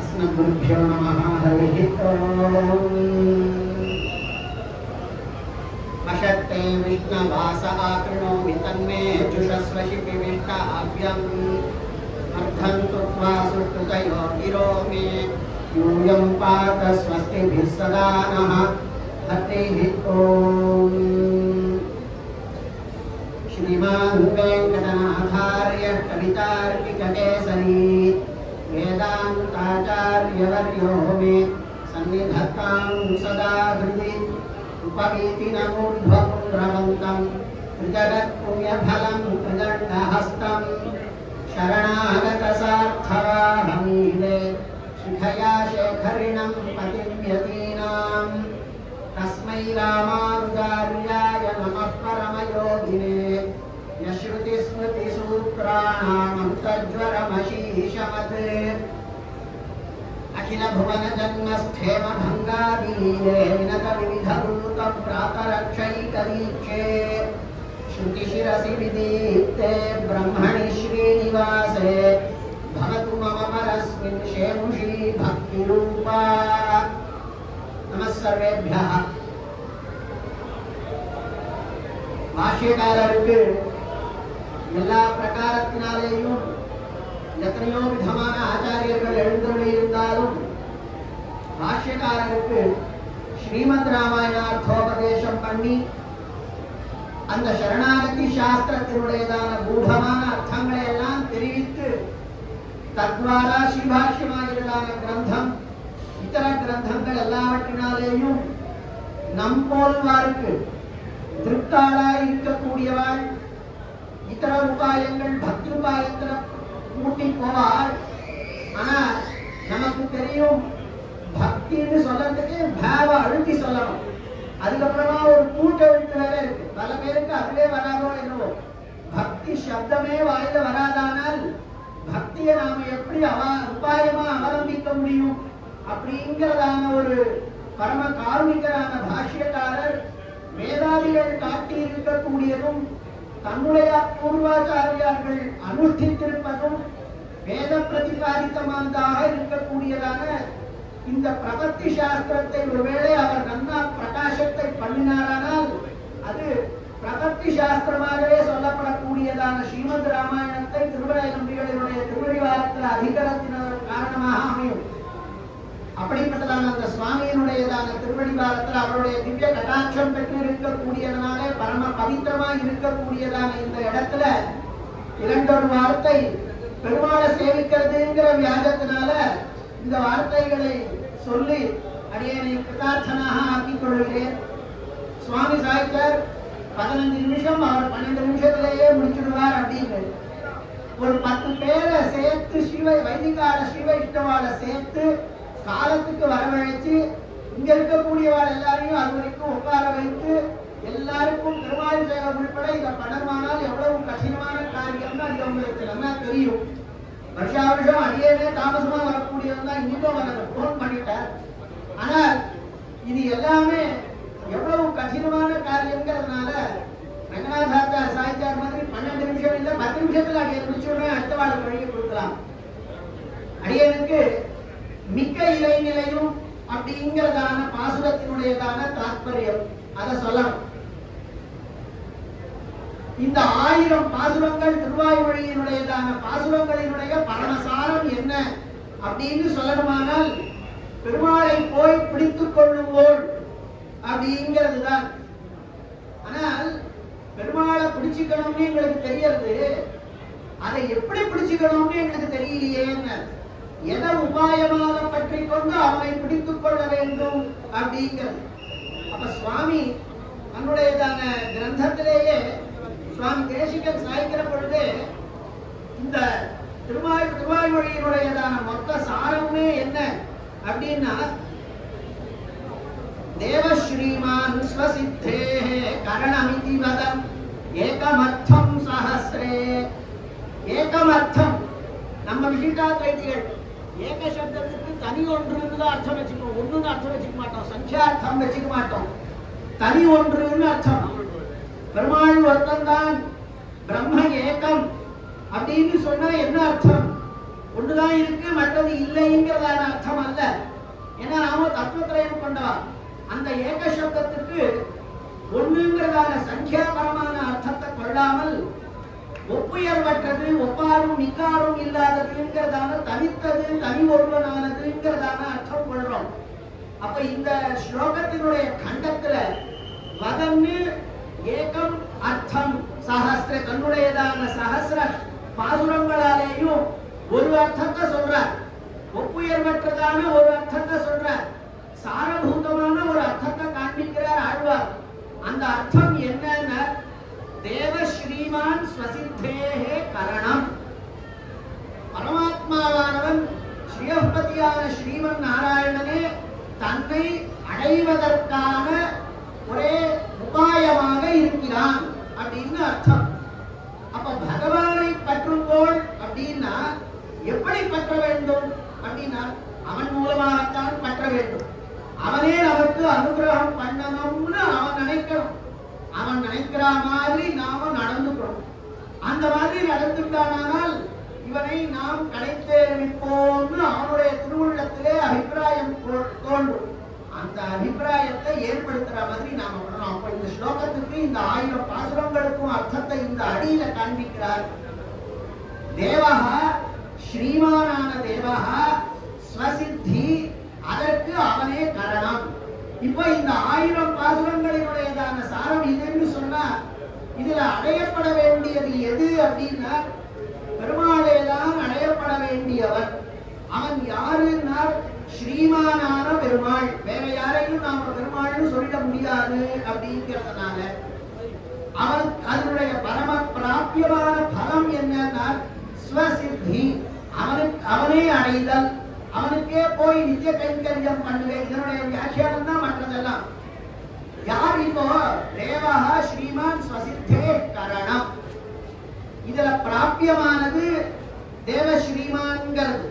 अस्मद्गुरुभ्यो नमः हरिः ओम् अशक्ते विष्णवास आकृणोमि तन्मे जुषस्व शिपिविष्टाव्यम् अर्धन्तु त्वा सुष्टुतयो गिरो मे यूयं पात स्वस्तिभिः सदा नः हरिः ॐ श्रीमान् वेङ्कटनाथार्य कवितार्किककेसरी वेदान्ताचार्यवर्यो मे सन्निधत्तां सदा हृदि उपवीतिनमूर्ध्वपुण्ड्रवन्तम् त्रिजगत्पुण्यफलं त्रिदण्डहस्तम् शरणागतसार्थवाहमीले शिखया शेखरिणं पतिव्यतीनाम् तस्मै रामानुजार्याय नमः परमयोगिने यश्रुतिस्मृतिसूत्राणामन्तज्वरमशीषमत् अखिलभुवनजन्मस्थेमभङ्गादीये विनतविविधभूतप्रातरक्षैकदीक्षे श्रुतिशिरसि विदीप्ते ब्रह्मणि श्रीनिवासे भवतु मम परस्मिन् शेमुषी भक्तिरूपा नमः सर्वेभ्यः பாஷ்யக்காரருக்கு எல்லா பிரகாரத்தினாலேயும் எத்தனையோ விதமான ஆச்சாரியர்கள் எழுந்தொழி இருந்தாலும் பாஷ்யக்காரருக்கு ஸ்ரீமத் ராமாயணார்த்தோபதேசம் பண்ணி அந்த சரணாகதி சாஸ்திரத்தினுடையதான கூடமான அர்த்தங்களை எல்லாம் தெரிவித்து தத்வாரா ஸ்ரீபாஷ்யமாகிறதான கிரந்தம் இதர கிரந்தங்கள் எல்லாவற்றினாலேயும் நம் போல்வாருக்கு திருப்தாளாய் இருக்கக்கூடியவாள் இதர உபாயங்கள் பக்தி உபாயத்துல கூட்டி போவாள் ஆனா நமக்கு தெரியும் பக்தின்னு சொல்றதுக்கு பாவ அழுத்தி சொல்லணும் அதுக்கப்புறமா ஒரு கூட்ட எழுத்து வேற இருக்கு பல பேருக்கு அதுவே வராதோ என்னவோ பக்தி சப்தமே வாயில வராதானால் பக்தியை நாம எப்படி அவ உபாயமா அவலம்பிக்க முடியும் அப்படிங்கிறதான ஒரு பரம காருணிகரான பாஷ்யக்காரர் வேதாதிகள் காட்டி இருக்கக்கூடியதும் தன்னுடைய பூர்வாச்சாரியார்கள் அனுஷ்டித்திருப்பதும் வேத பிரதிபாதித்தமானதாக இருக்கக்கூடியதான இந்த பிரபத்தி சாஸ்திரத்தை ஒருவேளை அவர் நன்னா பிரகாசத்தை பண்ணினாரானால் அது பிரபத்தி சாஸ்திரமாகவே சொல்லப்படக்கூடியதான ஸ்ரீமத் ராமாயணத்தை திருவராய நம்பிகளினுடைய திருவடிவாரத்தில் அதிகரத்தினர் காரணமாக அமையும் அப்படிப்பட்டதான அந்த சுவாமியினுடையதான திருவடிவாரத்தில் அவருடைய திவ்ய கட்டாட்சம் பெற்று இருக்கக்கூடியதனாலே பரம பவித்திரமா இருக்கக்கூடியதான இந்த இடத்துல இரண்டொரு வார்த்தை பெருமாளை சேவிக்கிறதுங்கிற வியாஜத்தினால இந்த வார்த்தைகளை சொல்லி அடியனை கிருதார்த்தனாக ஆக்கிக் கொள்கிறேன் சுவாமி சாய்க்கர் பதினஞ்சு நிமிஷம் அவர் பன்னெண்டு நிமிஷத்திலேயே முடிச்சுடுவார் அப்படின்னு ஒரு பத்து பேரை சேர்த்து ஸ்ரீவை வைதிகார ஸ்ரீவை இஷ்டவாளை சேர்த்து காலத்துக்கு வரவழைச்சு இங்க இருக்கக்கூடியவாள் எல்லாரையும் அது வரைக்கும் உட்கார வைத்து எல்லாருக்கும் பெருமாள் சேவை உள்பட இதை பண்ணமானால் எவ்வளவு கடினமான காரியம்னு அது உங்களுக்கு நல்லா தெரியும் வருஷா வருஷம் அடியேனே தாமசமா வரக்கூடியவன் தான் இன்னும் எனக்கு போன் பண்ணிட்டார் ஆனால் இது எல்லாமே எவ்வளவு கடினமான காரியங்கிறதுனால ரங்கநாதாச்சார் சாய்ச்சார் மாதிரி பன்னெண்டு நிமிஷம் இல்ல பத்து நிமிஷத்துல அடியை முடிச்சுடுறேன் அடுத்த வாழ கழுவி கொடுக்கலாம் அடியனுக்கு மிக்க இலைநிலையும் அப்படிங்கிறதான பாசுரத்தினுடையதான தாற்பயம் அதை சொல்லணும் இந்த ஆயிரம் பாசுரங்கள் திருவாய்மொழியினுடையதான பாசுரங்களினுடைய பரமசாரம் என்ன அப்படின்னு சொல்லணுமானால் பெருமாளை போய் பிடித்துக் கொள்ளுவோள் அப்படிங்கிறது தான் ஆனால் பெருமாளை பிடிச்சுக்கணும்னு எங்களுக்கு தெரியறது அதை எப்படி பிடிச்சுக்கணும்னு எங்களுக்கு தெரியலையேன்னு எதை உபாயமாக பற்றி கொண்டு அவனை பிடித்துக் கொள்ள வேண்டும் அப்படிங்கிறது அப்ப சுவாமி தன்னுடையதான கிரந்தத்திலேயே சுவாமி தேசிகன் சாய்க்கிற பொழுது இந்த திருவாய் திருவாய்மொழியினுடையதான மொத்த சாரமே என்ன அப்படின்னா தேவஸ்ரீமான் ஸ்வசித்தே கரணமிதி வதம் ஏகமர்த்தம் சஹசிரே ஏகமர்த்தம் நம்ம விசிட்டா கைதிகள் ஏக சப்தத்துக்கு தனி ஒன்றுன்னு தான் அர்த்தம் வச்சுக்கணும் ஒண்ணுன்னு அர்த்தம் வச்சுக்க மாட்டோம் சங்கியார்த்தம் வச்சுக்க மாட்டோம் தனி ஒன்றுன்னு அர்த்தம் பெருமாள் ஒருத்தன் தான் பிரம்ம ஏகம் அப்படின்னு சொன்னா என்ன அர்த்தம் ஒண்ணுதான் இருக்கு மற்றது இல்லைங்கிறதான அர்த்தம் அல்ல ஏன்னா நாம தத்துவத்திரயம் கொண்டவா அந்த ஏக சப்தத்துக்கு ஒண்ணுங்கிறதான சங்கியாபரமான அர்த்தத்தை கொள்ளாமல் ஒப்புயர்வற்றது ஒப்பாரும் மிக்காரும் இல்லாததுங்கிறதான தனித்தது தனி ஒருவனானதுங்கிறதான அர்த்தம் கொள்றோம் அப்ப இந்த ஸ்லோகத்தினுடைய கண்டத்துல வதன்னு ஏகம் அர்த்தம் சஹஸ்ர தன்னுடையதான சஹஸ்ர பாசுரங்களாலேயும் ஒரு அர்த்தத்தை சொல்றார் ஒப்புயர்வற்றதான ஒரு அர்த்தத்தை சொல்றார் சாரபூதமான ஒரு அர்த்தத்தை காண்பிக்கிறார் ஆழ்வார் அந்த அர்த்தம் என்னன்னா தேவ ஸ்ரீமான் ஸ்வசித்தேகே கரணம் பரமாத்மாவானவன் ஸ்ரீயப்பதியான ஸ்ரீமன் நாராயணனே தன்னை அடைவதற்கான ஒரே உபாயமாக இருக்கிறான் அப்படின்னு அர்த்தம் அப்ப பகவானை பற்றுங்கோள் அப்படின்னா எப்படி பற்ற வேண்டும் அப்படின்னா அவன் மூலமாகத்தான் பற்ற வேண்டும் அவனே நமக்கு அனுகிரகம் பண்ணணும்னு அவன் நினைக்கணும் அவன் நினைக்கிற மாதிரி நாம நடந்துக்கணும் அந்த மாதிரி நடந்துட்டானால் இவனை நாம் கடைத்தேறிப்போம்னு அவனுடைய திருவுள்ளத்திலே அபிப்பிராயம் தோ- தோன்றும் அந்த அபிப்பிராயத்தை ஏற்படுத்துற மாதிரி நாம பண்ணணும் அப்ப இந்த ஸ்லோகத்துக்கு இந்த ஆயிரம் பாசுரங்களுக்கும் அர்த்தத்தை இந்த அடியில காண்பிக்கிறார் தேவஹா ஸ்ரீமானான தேவஹா ஸ்வசித்தி அதற்கு அவனே கரணம் இப்போ இந்த ஆயிரம் பாசுரங்களினுடையதான சாரம் இதுன்னு சொன்னா இதுல அடையப்பட வேண்டியது எது அப்படின்னா பெருமாளேதான் அடையப்பட வேண்டியவன் அவன் யாருன்னா ஸ்ரீமானான பெருமாள் வேற யாரையும் நாம பெருமாள்னு சொல்லிட முடியாது அப்படிங்கிறதுனால அவன் அதனுடைய பரம பிராபியமான பலம் என்னன்னா ஸ்வசித்தி அவனுக்கு அவனே அடைதல் அவனுக்கே போய் நித்திய கைங்கரியம் பண்ணுவேன் இதனுடைய வியாக்கியானம் தான் மற்றதெல்லாம் யார் இப்போ தேவஹா ஸ்ரீமான் ஸ்வசித்தே கரணம் இதுல பிராபியமானது தேவ ஸ்ரீமான்ங்கிறது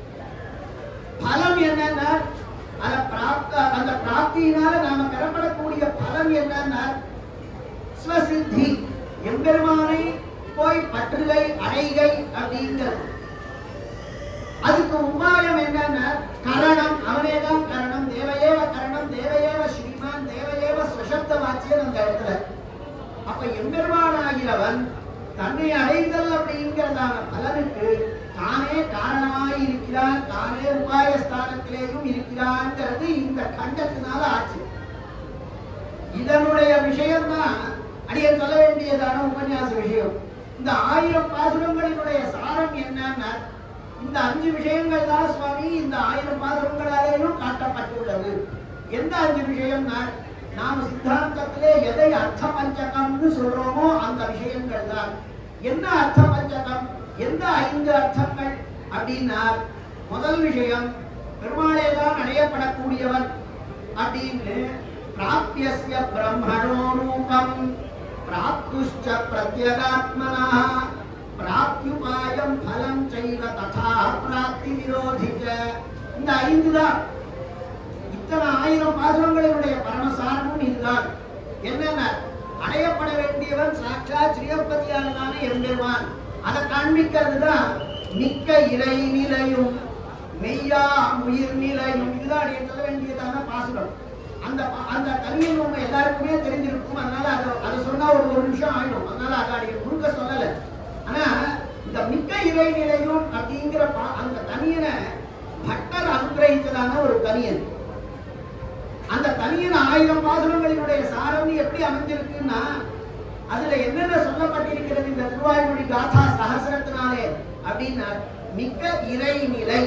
பலம் என்னன்னா அந்த பிராப்த அந்த பிராப்தியினால நாம பெறப்படக்கூடிய பலம் என்னன்னா ஸ்வசித்தி எம்பெருமானை போய் பற்றுகை அடைகை அப்படிங்கிறது அதுக்கு உபாயம் என்னன்னா கரணம் அவனேதான் கரணம் தேவையேவ கரணம் தேவையேவ ஸ்ரீமான் தேவையேவ சுசப்த வாச்சியம் அந்த இடத்துல அப்ப எம்பெருமானாகிறவன் தன்னை அடைதல் அப்படிங்கிறதான பலனுக்கு தானே காரணமாய் இருக்கிறான் தானே உபாய ஸ்தானத்திலேயும் இருக்கிறான்ங்கிறது இந்த கண்டத்தினால ஆச்சு இதனுடைய விஷயம்தான் அடியன் சொல்ல வேண்டியதான உபன்யாச விஷயம் இந்த ஆயிரம் பாசுரங்களினுடைய சாரம் என்னன்னா இந்த அஞ்சு விஷயங்கள் தான் சுவாமி இந்த ஆயிரம் பாசுரங்களாலேயும் காட்டப்பட்டுள்ளது எந்த அஞ்சு விஷயம்னா நாம சித்தாந்தத்திலே எதை அர்த்த பஞ்சகம்னு சொல்றோமோ அந்த விஷயங்கள் தான் என்ன அர்த்த பஞ்சகம் எந்த ஐந்து அர்த்தங்கள் அப்படின்னா முதல் விஷயம் பெருமாளே தான் அடையப்படக்கூடியவன் அப்படின்னு பிராப்தியஸ்ய பிரம்மணோ ரூபம் பிராப்துஷ்ச பிரத்யகாத்மனா பிராப்தியுபாயம் பலம் செய்வ ததா பிராப்தி விரோதி ச. இந்த ஐந்து தான் இத்தனை ஆயிரம் பாசுரங்களினுடைய பரமசாரமும் இதுதான் என்னென்ன அடையப்பட வேண்டியவன் சாட்சாத் ஸ்ரீயப்பதியானதான எம்பெருமான் அதை காண்பிக்கிறது தான் மிக்க இறை நிலையும் மெய்யா உயிர் நிலையும் இதுதான் அடைய சொல்ல வேண்டியதான பாசுரம் அந்த பா- அந்த கவியல் நம்ம எல்லாருக்குமே தெரிஞ்சிருக்கும் அதனால அதை அதை சொன்னா ஒரு ஒரு நிமிஷம் ஆயிடும் அதனால அதை அடைய முழுக்க சொல்லல ஆனா இந்த மிக்க இறை நிலையும் அப்படிங்கிற பா- அந்த தனியனை பட்டர் அனுகிரகித்ததான ஒரு தனியன் அந்த தனியன் ஆயிரம் பாசுரங்களினுடைய சாரம் எப்படி அமைஞ்சிருக்குன்னா அதுல என்னென்ன சொல்லப்பட்டிருக்கிறது இந்த திருவாய்மொழி காதா சகசிரத்தினாலே அப்படின்னா மிக்க இறைநிலை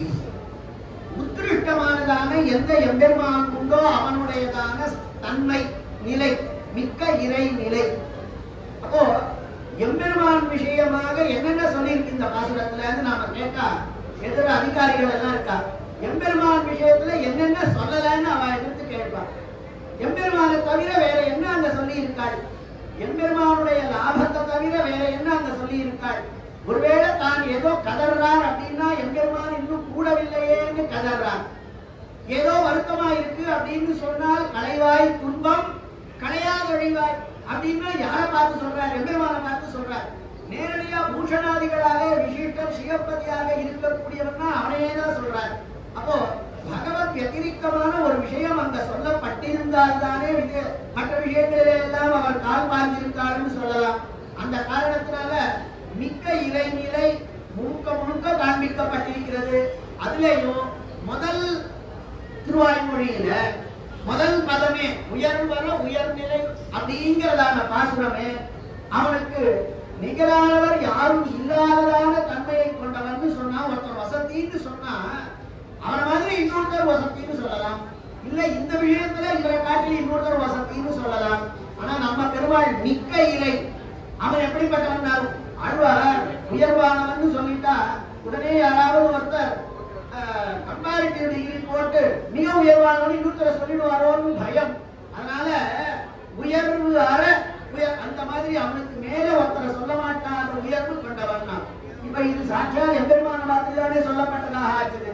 உத்கிருஷ்டமானதான எந்த எம்பெருமான் உண்டோ அவனுடையதான தன்மை நிலை மிக்க இறைநிலை அப்போ எம்பெருமான் விஷயமாக என்னென்ன சொல்லியிருக்கு இந்த பாசுரத்துல நாம கேட்டா எதிர அதிகாரிகள் எல்லாம் இருக்கா எம்பெருமான் விஷயத்துல என்னென்ன சொல்லலைன்னு அவ எடுத்து கேட்பா எம்பெருமானை தவிர வேற என்ன அங்க சொல்லி இருக்காள் எம்பெருமானுடைய லாபத்தை தவிர வேற என்ன அங்க சொல்லி இருக்காள் ஒருவேளை தான் ஏதோ கதறார் அப்படின்னா எம்பெருமான் இன்னும் கூடவில்லையேன்னு கதறார் ஏதோ வருத்தமா இருக்கு அப்படின்னு சொன்னால் களைவாய் துன்பம் களையாதொழிவாய் அப்படின்னா யாரை பார்த்து சொல்றார் எம்பெருமானை பார்த்து சொல்றார் நேரடியா பூஷணாதிகளாக விசிஷ்டம் சிவப்பதியாக இருக்கக்கூடியவன்னா அவனே தான் சொல்றார் அப்போ பகவத் வத்திரிக்கமான ஒரு விஷயம் அங்க சொல்லப்பட்டிருந்தால் தானே விஜய- மற்ற விஷயங்களிலே எல்லாம் அவர் கால் பாய்ந்திருக்காருன்னு சொல்லலாம் அந்த காரணத்தினால மிக்க இறைநிலை முழுக்க முழுக்க காண்பிக்கப்பட்டிருக்கிறது அதுலேயும் முதல் திருவாய்மொழியில முதல் பதமே உயர்வர உயர்நிலை அப்படிங்கிறதான பாசுரமே அவனுக்கு நிகரானவர் யாரும் இல்லாததான தன்மையை கொண்டவன் சொன்னா ஒருத்தர் வசத்தின்னு சொன்னா அவன மாதிரி இன்னொருத்தர் வசத்தின்னு சொல்லலாம் இல்ல இந்த விஷயத்துல இவரை காட்டி இன்னொருத்தர் வசத்தின்னு சொல்லலாம் ஆனா நம்ம பெருமாள் மிக்க இலை அவன் எப்படிப்பட்டவன் ஆழ்வார் உயர்வானவன் சொல்லிட்டா உடனே யாராவது ஒருத்தர் கம்பேரிட்டிவ் டிகிரி போட்டு மிக உயர்வானவன் இன்னொருத்தரை சொல்லிடுவாரோன்னு பயம் அதனால உயர்வு அற உயர் அந்த மாதிரி அவனுக்கு மேல ஒருத்தரை சொல்ல மாட்டான் உயர்வு கொண்டவன் தான். இப்ப இது சாட்சியார் எம்பெருமான வார்த்தையிலானே சொல்லப்பட்டதாக ஆச்சுது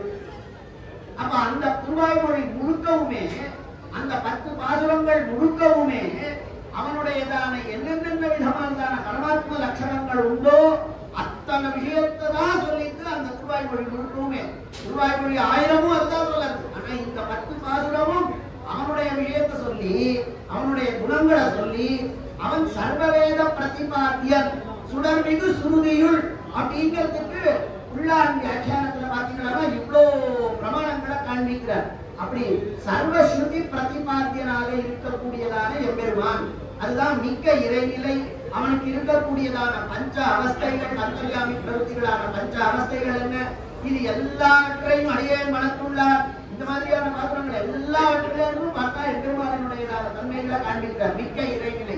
அப்ப அந்த திருவாய்மொழி முழுக்கவுமே அந்த பத்து பாசுரங்கள் முழுக்கவுமே அவனுடையதான என்னென்ன விதமானதான பரமாத்ம லட்சணங்கள் உண்டோ அத்தனை விஷயத்தை தான் சொல்லிட்டு அந்த திருவாய்மொழி முழுக்கவுமே திருவாய்மொழி ஆயிரமும் அதுதான் சொல்லாது ஆனா இந்த பத்து பாசுரமும் அவனுடைய விஷயத்தை சொல்லி அவனுடைய குணங்களை சொல்லி அவன் சர்வவேத பிரதிபாத்தியன் சுடர்மிகு சுருதியுள் அப்படிங்கிறதுக்கு உள்ளான் வியாக்கியானத்துல பாத்தீங்கன்னா இவ்வளோ பிரமாணங்களை காண்பிக்கிறார் அப்படி சர்வஸ்ருதி பிரதிபாத்தியனாக இருக்கக்கூடியதான எம்பெருமான் அதுதான் மிக்க இறைநிலை அவனுக்கு இருக்கக்கூடியதான பஞ்ச அவஸ்தைகள் அந்தர்யாமி பிரவൃத்திகளான பஞ்ச அவஸ்தைகள் என்ன இது எல்லாவற்றையும் அடியேன் மனத்துள்ளார் இந்த மாதிரியான பாத்திரங்கள் எல்லாவற்றிலும் பார்த்தா எம்பெருமானினுடையதான தன்மைகளை காண்பிக்கிறார் மிக்க இறைநிலை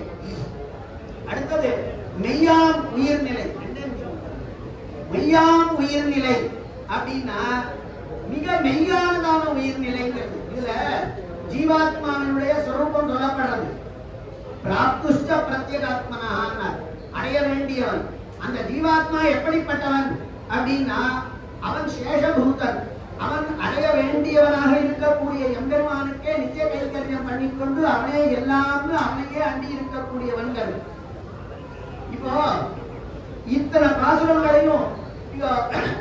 அடுத்தது மெய்யாம் உயிர்நிலை ரெண்டே நிமிஷம். மெய்யாம் உயிர்நிலை அப்படின்னா மிக மெய்யானதான உயிர்நிலைங்கிறது இதுல ஜீவாத்மாவினுடைய சொரூபம் சொல்லப்படுறது பிராப்துஷ்ட பிரத்யேகாத்மனார் அடைய வேண்டியவன் அந்த ஜீவாத்மா எப்படிப்பட்டவன் அப்படின்னா அவன் சேஷபூதன் அவன் அடைய வேண்டியவனாக இருக்கக்கூடிய எம்பெருமானுக்கே நித்திய கைங்கரியம் பண்ணிக்கொண்டு அவனே எல்லாம்னு அவனையே அண்டி இருக்கக்கூடியவன்கள் இப்போ இத்தனை பாசுரங்களையும் இப்போ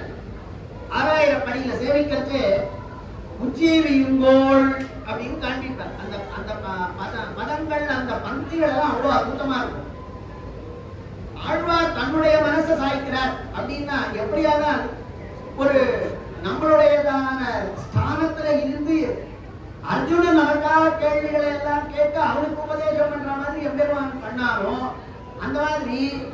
ஆறாயிரம் படியில சேவிக்கிறது உச்சீவியுங்கோள் அப்படின்னு காண்பிப்பார் அந்த அந்த ப- பத- பதங்கள் அந்த பந்திகள் எல்லாம் அவ்வளவு அற்புதமா இருக்கும் ஆழ்வார் தன்னுடைய மனசை சாய்க்கிறார் அப்படின்னா எப்படியானால் ஒரு நம்மளுடையதான ஸ்தானத்துல இருந்து அர்ஜுனன் நமக்காக கேள்விகளை எல்லாம் கேட்டு அவனுக்கு உபதேசம் பண்ற மாதிரி எம்பெருமான் பண்ணாலும் அந்த மாதிரி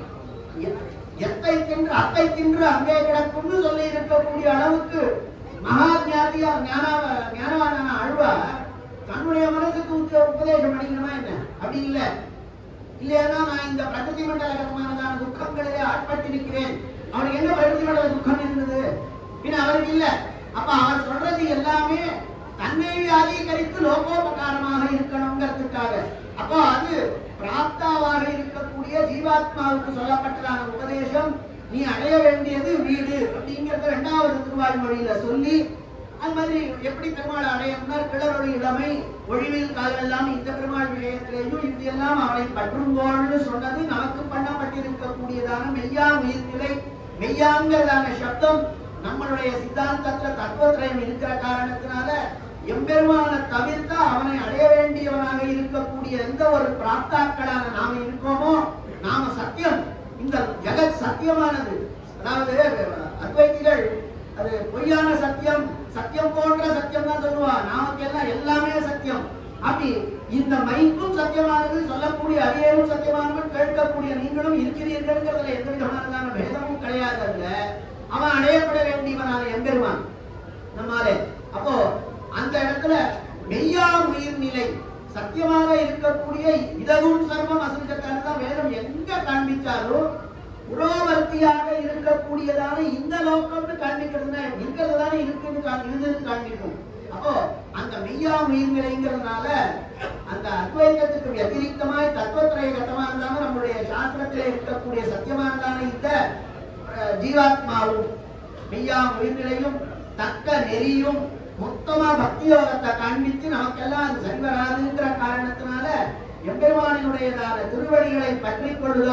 எ- எத்தை தின்று அத்தை தின்று அங்கே கிடக்கும்னு சொல்லி இருக்கக்கூடிய அளவுக்கு மகா ஞானியா ஞானாவ ஞானவானான ஆழ்வார் தன்னுடைய மனசுக்கு உச்ச- உபதேசம் பண்ணிக்கணுமா என்ன அப்படி இல்ல இல்லையா நான் இந்த பிரகிருதி மண்டலகரமானதான துக்கங்களிலே ஆட்பட்டு நிற்கிறேன் அவனுக்கு என்ன பிரகிருதி மண்டல துக்கம் இருந்தது பின்ன அவருக்கு இல்ல அப்ப அவர் சொல்றது எல்லாமே தன்னை அதிகரித்து லோகோபகாரமாக இருக்கணுங்கிறதுக்காக அப்போ அது பிராப்தாவாக இருக்கக்கூடிய ஜீவாத்மாவுக்கு சொல்லப்பட்டதான உபதேசம் நீ அடைய வேண்டியது வீடு அப்படிங்கறத இரண்டாவது திருவாய்மொழியில சொல்லி அது மாதிரி எப்படி பெருமாள் அடையணும்னா கிளறொளி இளமை ஒழிவில் காலெல்லாம் இந்த பெருமாள் விஷயத்திலேயும் இது எல்லாம் அவனை பற்றுங்கோள்னு சொன்னது நமக்கு பண்ணப்பட்டிருக்கக்கூடியதான மெய்யா உயிர்நிலை மெய்யாங்கிறதான சப்தம் நம்மளுடைய சித்தாந்தத்துல தத்துவத்திரயம் இருக்கிற காரணத்தினால எம்பெருமான தவிர்த்தா அவனை அடைய வேண்டியவனாக இருக்கக்கூடிய எந்த ஒரு பிராப்தாக்களான நாம இருக்கோமோ நாம சத்தியம் இந்த ஜெகத் சத்தியமானது அதாவது அத்வைதிகள் அது பொய்யான சத்தியம் சத்தியம் போன்ற சத்தியம் தான் சொல்லுவா நமக்கு எல்லாம் எல்லாமே சத்தியம் அப்படி இந்த மைக்கும் சத்தியமானது சொல்லக்கூடிய அரியரும் சத்தியமானவன் கேட்கக்கூடிய நீங்களும் இருக்கிறீர்கள்ங்கிறதுல எந்த விதமானதான பேதமும் கிடையாது அதுல அவன் அடையப்பட வேண்டியவனான எம்பெருமான் நம்மாலே அப்போ அந்த இடத்துல மெய்யா உயிர்நிலை சத்தியமாக இருக்கக்கூடிய இதவும் சர்வம் அசஞ்சத்தான தான் வேதம் எங்க காண்பிச்சாலும் புரோவர்த்தியாக இருக்கக்கூடியதான இந்த லோகம்னு காண்பிக்கிறதுனா இருக்கிறது தானே இருக்குன்னு காண்பி- இருந்ததுன்னு காண்பிக்கும் அப்போ அந்த மெய்யா உயிர்நிலைங்கிறதுனால அந்த அத்வைதத்துக்கு வத்திரிக்தமாய் தத்துவத்திரயகத்தமா இருந்தாலும் நம்முடைய சாஸ்திரத்திலே இருக்கக்கூடிய சத்தியமானதான இந்த அஹ், ஜீவாத்மாவும் மெய்யா உயிர்நிலையும் தக்க நெறியும் மொத்தமா பக்தி யோகத்தை காண்பித்து நமக்கெல்லாம் அது சரி வராதுங்கிற காரணத்தினால எம்பெருமானினுடையதான திருவடிகளை பற்றிக் கொள்ளுதல்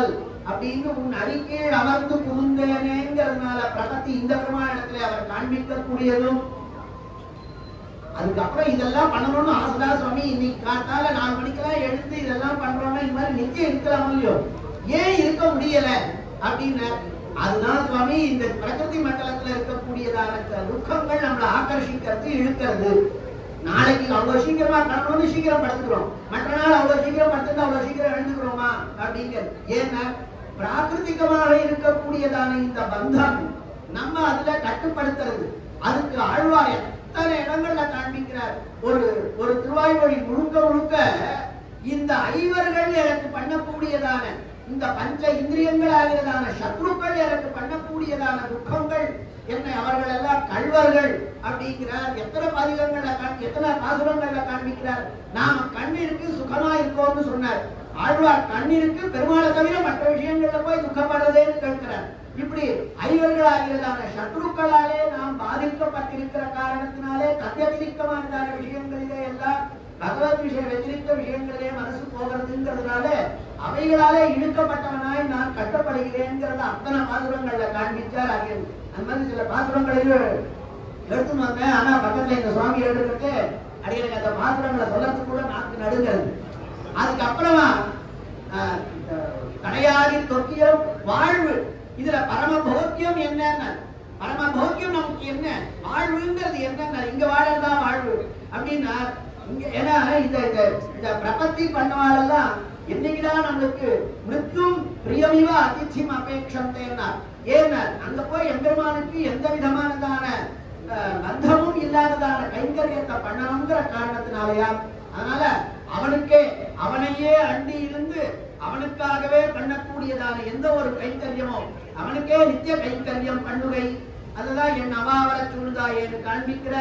அப்படின்னு உன் அடிக்கீழ் அமர்ந்து புகுந்தேனேங்கிறதுனால பிரபத்தி இந்த பிரமாணத்துல அவர் காண்பிக்கக்கூடியதும் அதுக்கப்புறம் இதெல்லாம் பண்ணணும்னு ஆசைதா சுவாமி இன்னைக்கு காத்தால நாலு மணிக்கெல்லாம் எழுந்து இதெல்லாம் பண்றோம்னா இந்த மாதிரி நிச்சயம் இருக்கலாம் இல்லையோ ஏன் இருக்க முடியல அப்படின்னு அதுதான் சுவாமி இந்த பிரகிருதி மண்டலத்துல இருக்கக்கூடியதான க- துக்கங்கள் நம்மளை ஆக்கர்ஷிக்கிறது இழுக்கிறது நாளைக்கு அவ்வளவு சீக்கிரமா கணவனு சீக்கிரம் படுத்துக்கிறோம் மற்ற நாள் அவ்வளவு சீக்கிரம் படுத்துட்டு அவ்வளவு சீக்கிரம் எழுந்துக்கிறோமா அப்படிங்கிறது ஏன்னா பிராகிருதிகமாக இருக்கக்கூடியதான இந்த பந்தம் நம்ம அதுல கட்டுப்படுத்துறது அதுக்கு ஆழ்வார் எத்தனை இடங்கள்ல காண்பிக்கிறார் ஒரு ஒரு திருவாய்மொழி முழுக்க முழுக்க இந்த ஐவர்கள் எனக்கு பண்ணக்கூடியதான இந்த பஞ்ச இந்திரியங்கள் ஆகிறதான சத்ருக்கள் எனக்கு பண்ணக்கூடியதான துக்கங்கள் என்னை அவர்கள் எல்லாம் கள்வர்கள் அப்படிங்கிறார் எத்தனை பதிகங்கள்ல காண்பி எத்தனை பாசுரங்கள்ல காண்பிக்கிறார் நாம கண்ணிற்கு சுகமா இருக்கோம்னு சொன்னார் ஆழ்வார் கண்ணிற்கு பெருமாளை தவிர மற்ற விஷயங்கள்ல போய் துக்கப்படுறதேன்னு கேட்கிறார் இப்படி ஐவர்கள் ஆகிறதான சத்ருக்களாலே நாம் பாதிக்கப்பட்டிருக்கிற காரணத்தினாலே தத்யதிரிக்கமானதான விஷயங்களிலே எல்லாம் பகவத் விஷய வெற்றிக்க விஷயங்களிலே மனசு போகிறதுங்கிறதுனால அவைகளாலே இழுக்கப்பட்டவனாய் நான் கட்டப்படுகிறேங்கிறத அத்தனை பாசுரங்கள்ல காண்பிச்சார் ஆகியது அந்த மாதிரி சில பாசுரங்களையும் எடுத்துன்னு வந்தேன் ஆனா பக்கத்துல எங்க சுவாமி எழுதுறது அடிகளுக்கு அந்த பாசுரங்களை சொல்றதுக்கு கூட நாக்கு நடுங்கிறது அதுக்கப்புறமா ஆஹ், இந்த கடையாடி தொக்கியம் வாழ்வு இதுல பரம போக்கியம் என்னன்னு பரம போக்கியம் நமக்கு என்ன வாழ்வுங்கிறது என்னன்னா இங்க வாழறதா வாழ்வு அப்படின்னா இங்க ஏன்னா இந்த இந்த இந்த பிரபத்தி பண்ணவாளெல்லாம் என்னைக்குதான் நம்மளுக்கு மிருத்தும் பிரியமிவ அதிர்ச்சியும் அபேட்சந்தேன்னா ஏன்னா அங்க போய் எம்பெருமானுக்கு எந்த விதமானதான அஹ், பந்தமும் இல்லாததான கைங்கரியத்தை பண்ணணுங்கிற காரணத்தினாலயா அதனால அவனுக்கே அவனையே அண்டி இருந்து அவனுக்காகவே பண்ணக்கூடியதான எந்த ஒரு கைங்கரியமோ அவனுக்கே நித்திய கைங்கரியம் பண்ணுகை அதுதான் என் அவாவர சூழ்ந்தாயேன்னு காண்பிக்கிற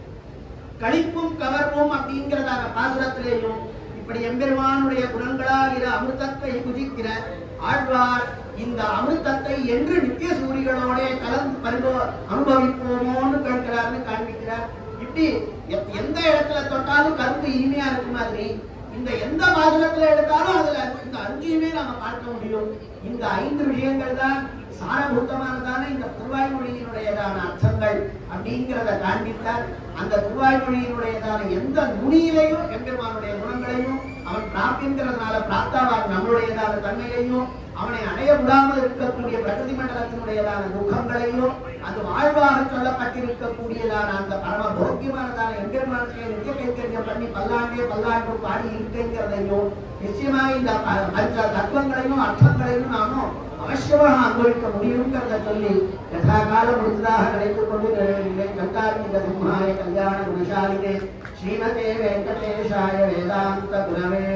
களிப்பும் கவர்வும் அப்படிங்கிறதான பாசுரத்திலேயும் இப்படி எம்பெருமானுடைய குணங்களாகிற அமிர்தத்தை குதிக்கிற ஆழ்வார் இந்த அமிர்தத்தை என்று நித்திய சூரிகளோட கலந்து பருவ அனுபவிப்போமோன்னு கேட்கிறார்னு காண்பிக்கிறார் இப்படி எ- எந்த இடத்துல தொட்டாலும் கரும்பு இனிமையா இருக்கு மாதிரி இந்த எந்த பாசுரத்துல எடுத்தாலும் அதுல இந்த அஞ்சையுமே நாம பார்க்க முடியும் இந்த ஐந்து விஷயங்கள் தான் சாரபூத்தமானதான இந்த திருவாய்மொழியினுடையதான அர்த்தங்கள் அப்படிங்கிறத காண்பித்தார் அந்த திருவாய்மொழியினுடையதான எந்த நுனியிலையும் எம்பெருமானுடைய குணங்களையும் அவன் பிராப்திங்கிறதுனால பிராப்தாவான் நம்மளுடையதான தன்மையையும் அவனை அடைய விடாமல் இருக்கக்கூடிய பிரகதி மண்டலத்தினுடையதான துக்கங்களையும் அது வாழ்வாக சொல்லப்பட்டிருக்கக்கூடியதான அந்த பரம போக்கியமானதான எம்பெருமானுடைய நித்திய கைங்கரியம் பண்ணி பல்லாண்டே பல்லாண்டு பாடி இருக்கைங்கிறதையும் நிச்சயமாக இந்த ப- பஞ்ச தத்துவங்களையும் அர்த்தங்களையும் நாமும் அவசியமாக அனுபவிக்க முடியுங்கிறத சொல்லி யதா காலம் முடிந்ததாக நினைத்துக் கொண்டு நிறைவேறினேன் கண்டார்மிக சிம்ஹாய கல்யாண குணசாலினே ஸ்ரீமதே வெங்கடேஷாய வேதாந்த குணவே